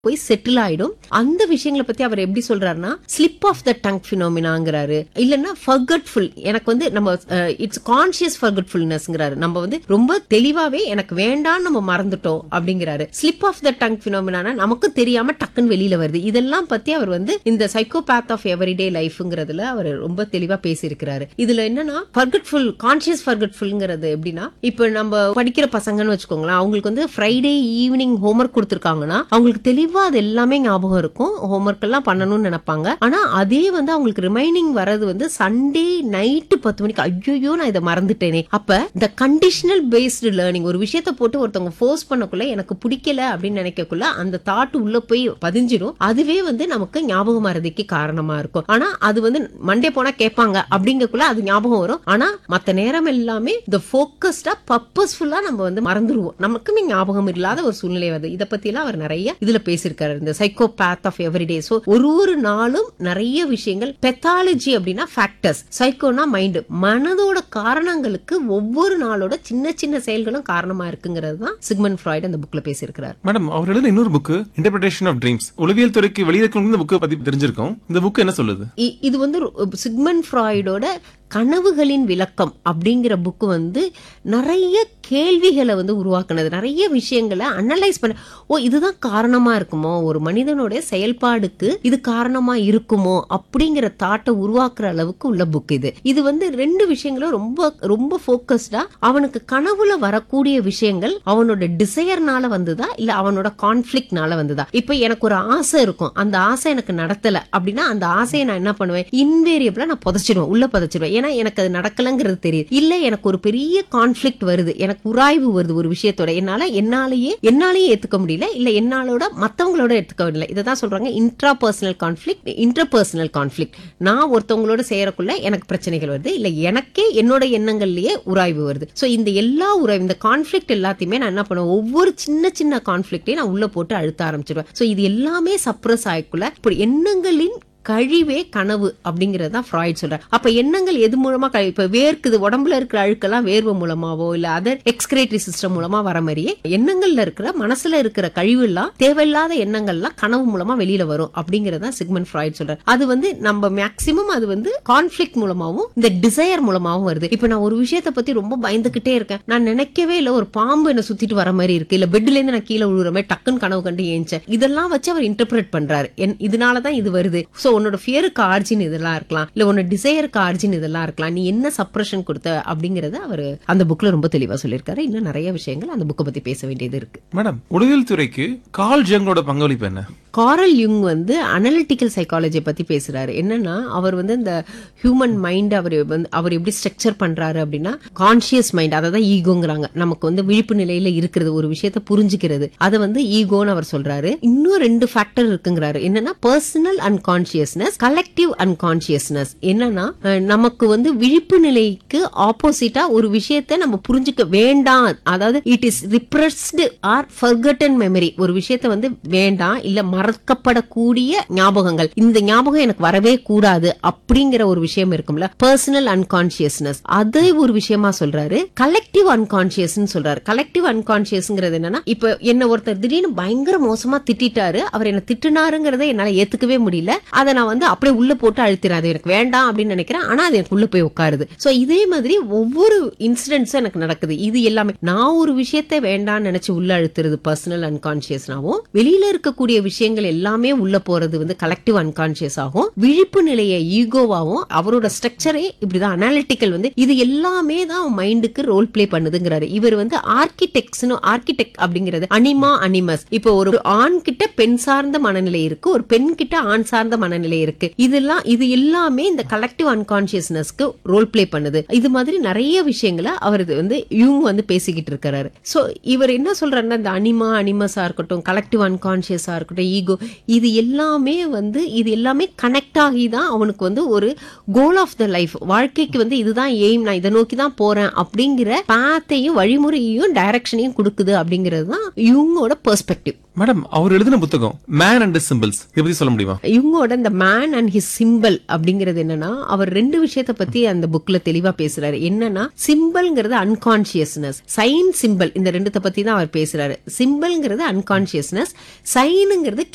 போய் செட்டில் ஆயிடும் அந்த விஷயங்களை பத்தி அவர் எப்படி சொல்றாருன்னா ஸ்லிப் ஆஃப் த டங் பினோமினாங்கிறாரு இல்லன்னா ஃபர்கட்ஃபுல் எனக்கு வந்து நம்ம இட்ஸ் கான்சியஸ் ஃபர்கட்ஃபுல்னஸ்ங்கிறாரு நம்ம வந்து ரொம்ப தெளிவாவே எனக்கு வேண்டாம் நம்ம மறந்துட்டோம் அப்படிங்கிறாரு slip of the tongue phenomena நமக்கு தெரியாம டக்குன்னு வெளியில வருது இதெல்லாம் பத்தி அவர் வந்து இந்த சைக்கோபேத் ஆஃப் எவரிடே லைஃப்ங்கிறதுல அவர் ரொம்ப தெளிவா பேசியிருக்கிறாரு இதுல என்னன்னா ஃபர்கட்ஃபுல் கான்சியஸ் ஃபர்கட்ஃபுல்ங்கிறது எப்படின்னா இப்ப நம்ம படிக்கிற பசங்கன்னு வச்சுக்கோங்களேன் அவங்களுக்கு வந்து ஃப்ரைடே ஈவினிங் ஹோம்ஒர்க் கொடுத்துருக்காங்கன்னா அவங்களுக்கு தெளிவா அது எல்லாமே ஞாபகம் இருக்கும் ஹோம்ஒர்க் எல்லாம் பண்ணணும்னு நினைப்பாங்க ஆனா அதே வந்து அவங்களுக்கு ரிமைனிங் வர்றது வந்து சண்டே நைட்டு பத்து மணிக்கு ஐயோ நான் இதை மறந்துட்டேனே அப்ப இந்த கண்டிஷனல் பேஸ்டு லேர்னிங் ஒரு விஷயத்த போட்டு ஒருத்தவங்க ஃபோர்ஸ் பண்ணக்குள்ள எனக்கு பிடிக்கல அப்படின்னு நினைக்கக்குள்ள அந்த தாட் உள்ள போய் பதிஞ்சிரும் அதுவே வந்து நமக்கு ஞாபகம் மறதிக்கு காரணமா இருக்கும் ஆனா அது வந்து மண்டே போனா கேட்பாங்க அப்படிங்கக்குள்ள அது ஞாபகம் வரும் ஆனா மத்த நேரம் எல்லாமே இந்த போக்கஸ்டா பர்பஸ்ஃபுல்லா நம்ம வந்து மறந்துடுவோம் நமக்குமே ஞாபகம் இல்லாத ஒரு சூழ்நிலை வருது இத பத்தி எல்லாம் அவர் நிறைய இதுல பேசியிருக்காரு இந்த சைக்கோபேத் ஆஃப் எவ்ரிடே சோ ஒரு ஒரு நாளும் நிறைய விஷயங்கள் பெத்தாலஜி அப்படின்னா ஃபேக்டர்ஸ் சைக்கோனா மைண்ட் மனதோட காரணங்களுக்கு ஒவ்வொரு நாளோட சின்ன சின்ன செயல்களும் காரணமா இருக்குங்கிறது தான் சிக்மன் ஃப்ராய்டு அந்த புக்ல பேசியிருக்கிறார் மேடம் அவர் எழுதின இன்னொரு புக் இன்டர்பிரேஷன் ஆஃப் ட்ரீம்ஸ் உளவியல் துறைக்கு வெளியிருக்கும் இந்த புக்கை பத்தி தெரிஞ்சிருக்கோம் இந்த புக் என்ன சொல்லுது இ- இது வந்து ஒரு- சிக்மன் ஃப்ராய்டோட கனவுகளின் விளக்கம் அப்படிங்கிற புக்கு வந்து நிறைய கேள்விகளை வந்து உருவாக்குனது நிறைய விஷயங்களை அனலைஸ் பண்ண ஓ இதுதான் காரணமா இருக்குமோ ஒரு மனிதனுடைய செயல்பாடுக்கு இது காரணமா இருக்குமோ அப்படிங்கிற தாட்டை உருவாக்குற அளவுக்கு உள்ள புக் இது இது வந்து ரெண்டு விஷயங்களும் ரொம்ப ரொம்ப ஃபோக்கஸ்டா அவனுக்கு கனவுல வரக்கூடிய விஷயங்கள் அவனோட டிசையர்னால வந்ததா இல்ல அவனோட கான்ஃபிளிக்னால வந்ததா இப்ப எனக்கு ஒரு ஆசை இருக்கும் அந்த ஆசை எனக்கு நடத்தல அப்படின்னா அந்த ஆசையை நான் என்ன பண்ணுவேன் இன்வேரியபிளா நான் புதைச்சிடுவேன் உள்ள புதைச்சிடுவேன் ஏன்னா எனக்கு அது நடக்கலங்கிறது தெரியுது இல்ல எனக்கு ஒரு பெரிய கான்ஃபிளிக்ட் வருது எனக்கு உராய்வு வருது ஒரு விஷயத்தோட என்னால என்னாலேயே என்னாலேயே ஏத்துக்க முடியல இல்ல என்னாலோட மத்தவங்களோட ஏத்துக்க முடியல இதை தான் சொல்றாங்க intra personal conflict interpersonal conflict நான் ஒருத்தவங்களோட செய்யறக்குள்ள எனக்கு பிரச்சனைகள் வருது இல்ல எனக்கே என்னோட எண்ணங்கள்லயே உராய்வு வருது சோ இந்த எல்லா உராய்வு இந்த கான்ஃபிளிக்ட் எல்லாத்தையுமே நான் என்ன பண்ணுவேன் ஒவ்வொரு சின்ன சின்ன கான்ஃபிளிக்டையும் நான் உள்ள போட்டு அழுத்த ஆரம்பிச்சிருவேன் சோ இது எல்லாமே சப்ரஸ் ஆயிக்குள்ள இப்படி எண்ணங்களின் கழிவே கனவு அப்படிங்கறது தான் ஃப்ராய்ட் சொல்றாரு அப்ப எண்ணங்கள் எது மூலமா கழி இப்ப வேர்க்குது உடம்புல இருக்கிற அழுக்கெல்லாம் வேர்வை மூலமாவோ இல்ல அதர் எக்ஸ்கிரேட்டரி சிஸ்டம் மூலமா வர மாதிரியே எண்ணங்கள்ல இருக்கிற மனசுல இருக்கிற கழிவு எல்லாம் தேவையில்லாத எண்ணங்கள்லாம் கனவு மூலமா வெளியில வரும் அப்படிங்கறத சிக்மன் ஃப்ராய்ட் சொல்றாரு அது வந்து நம்ம மேக்சிமம் அது வந்து கான்ஃபிளிக் மூலமாவும் இந்த டிசையர் மூலமாவும் வருது இப்ப நான் ஒரு விஷயத்த பத்தி ரொம்ப பயந்துகிட்டே இருக்கேன் நான் நினைக்கவே இல்ல ஒரு பாம்பு என்ன சுத்திட்டு வர மாதிரி இருக்கு இல்ல பெட்ல இருந்து நான் கீழே விழுற மாதிரி டக்குன்னு கனவு கண்டு ஏஞ்சேன் இதெல்லாம் வச்சு அவர் இன்டர்பிரேட் பண்றாரு என்- இதனாலதான் இது வருது சோ உன்னோட ஃபியருக்கு ஆர்ஜின் இதெல்லாம் இருக்கலாம் இல்ல உன்னோட டிசையருக்கு ஆர்ஜின் இதெல்லாம் இருக்கலாம் நீ என்ன சப்ரஷன் கொடுத்த அப்படிங்கறத அவர் அந்த புக்ல ரொம்ப தெளிவா சொல்லியிருக்காரு இன்னும் நிறைய விஷயங்கள் அந்த புக்கை பத்தி பேச வேண்டியது இருக்கு மேடம் உளவியல் துறைக்கு கால் ஜங்கோட பங்களிப்பு என்ன காரல் யுங் வந்து அனலிட்டிக்கல் சைக்காலஜி பத்தி பேசுறாரு என்னன்னா அவர் வந்து இந்த ஹியூமன் மைண்ட் அவர் வந்து அவர் எப்படி ஸ்ட்ரக்சர் பண்றாரு அப்படின்னா கான்சியஸ் மைண்ட் அதை தான் ஈகோங்கிறாங்க நமக்கு வந்து விழிப்பு நிலையில இருக்கிறது ஒரு விஷயத்த புரிஞ்சுக்கிறது அதை வந்து ஈகோன்னு அவர் சொல்றாரு இன்னும் ரெண்டு ஃபேக்டர் இருக்குங்கிறாரு என்னன்னா பர்சனல் அன்கான்சியஸ்னஸ் கலெக்டிவ் அன்கான்சியஸ்னஸ் என்னன்னா அஹ், நமக்கு வந்து விழிப்பு நிலைக்கு ஆப்போசிட்டா ஒரு விஷயத்தை நம்ம புரிஞ்சுக்க வேண்டாம் அதாவது it is repressed or forgotten memory ஒரு விஷயத்தை வந்து வேண்டாம் இல்ல மறக்கப்படக்கூடிய ஞாபகங்கள் இந்த ஞாபகம் எனக்கு வரவே கூடாது அப்படிங்கிற ஒரு விஷயம் இருக்கும்ல பர்சனல் அன்கான்சியஸ்னஸ் அதை ஒரு விஷயமா சொல்றாரு கலெக்டிவ் அன்கான்சியஸ் சொல்றாரு கலெக்டிவ் அன்கான்சியஸ்ங்கிறது என்னன்னா இப்ப என்ன ஒருத்தர் திடீர்னு பயங்கர மோசமா திட்டிட்டாரு அவர் என்ன திட்டுனாருங்கிறத என்னால ஏத்துக்கவே முடியல அதை நான் வந்து அப்படியே உள்ள போட்டு அழுத்திறேன் அது எனக்கு வேண்டாம் அப்படின்னு நினைக்கிறேன் ஆனா அது எனக்கு உள்ள போய் உட்காருது சோ இதே மாதிரி ஒவ்வொரு இன்சிடென்ட்ஸும் எனக்கு நடக்குது இது எல்லாமே நான் ஒரு விஷயத்தை வேண்டாம்னு நினைச்சு உள்ள அழுத்துறது பர்சனல் அன்கான்சியஸ்னாவும் வெளியில இருக்கக்கூடிய விஷயங்கள் எல்லாமே உள்ள போறது வந்து கலெக்டிவ் அன்கான்சியஸ் ஆகும் விழிப்பு நிலைய ஈகோவாவும் அவரோட ஸ்ட்ரக்சரே இப்படிதான் அனாலிட்டிக்கல் வந்து இது எல்லாமே தான் மைண்டுக்கு ரோல் ப்ளே பண்ணுதுங்கிறாரு இவர் வந்து ஆர்கிடெக்ட்ஸ்னு ஆர்கிடெக்ட் அப்படிங்கிறது அனிமா அனிமஸ் இப்போ ஒரு ஆண் கிட்ட பெண் சார்ந்த மனநிலை இருக்கு ஒரு பெண் கிட்ட ஆண் சார்ந்த மனநிலை இருக்கு இதெல்லாம் இது எல்லாமே இந்த கலெக்டிவ் அன்கான்சியஸ்னஸ்க்கு ரோல் ப்ளே பண்ணுது இது மாதிரி நிறைய விஷயங்களை அவர் இது வந்து யூங் வந்து பேசிக்கிட்டு இருக்கிறாரு சோ இவர் என்ன சொல்றாருன்னா இந்த அனிமா அனிமஸா இருக்கட்டும் கலெக்டிவ் அன்கான்சியஸா இருக்கட்டும் ஈகோ இது எல்லாமே வந்து இது எல்லாமே கனெக்ட் ஆகி தான் அவனுக்கு வந்து ஒரு கோல் ஆஃப் த லைஃப் வாழ்க்கைக்கு வந்து இதுதான் எய்ம் நான் இதை நோக்கி தான் போறேன் அப்படிங்கிற பாத்தையும் வழிமுறையையும் டைரக்ஷனையும் கொடுக்குது அப்படிங்கிறது தான் யூங்கோட பெர்ஸ்பெக்டிவ் மேடம் அவர் எழுதின புத்தகம் மேன் அண்ட் சிம்பிள்ஸ் இதை பத்தி சொல்ல முடியுமா இவங்களோட இந்த மேன் அண்ட் ஹிஸ் சிம்பிள் அப்படிங்கிறது என்னன்னா அவர் ரெண்டு விஷயத்த பத்தி அந்த புக்ல தெளிவா பேசுறாரு என்னன்னா சிம்பிள்ங்கிறது அன்கான்சியஸ்னஸ் சைன் சிம்பிள் இந்த ரெண்டுத்த பத்தி தான் அவர் பேசுறாரு சிம்பிள்ங்கிறது அன்கான்சியஸ்னஸ் சைனுங்கிறது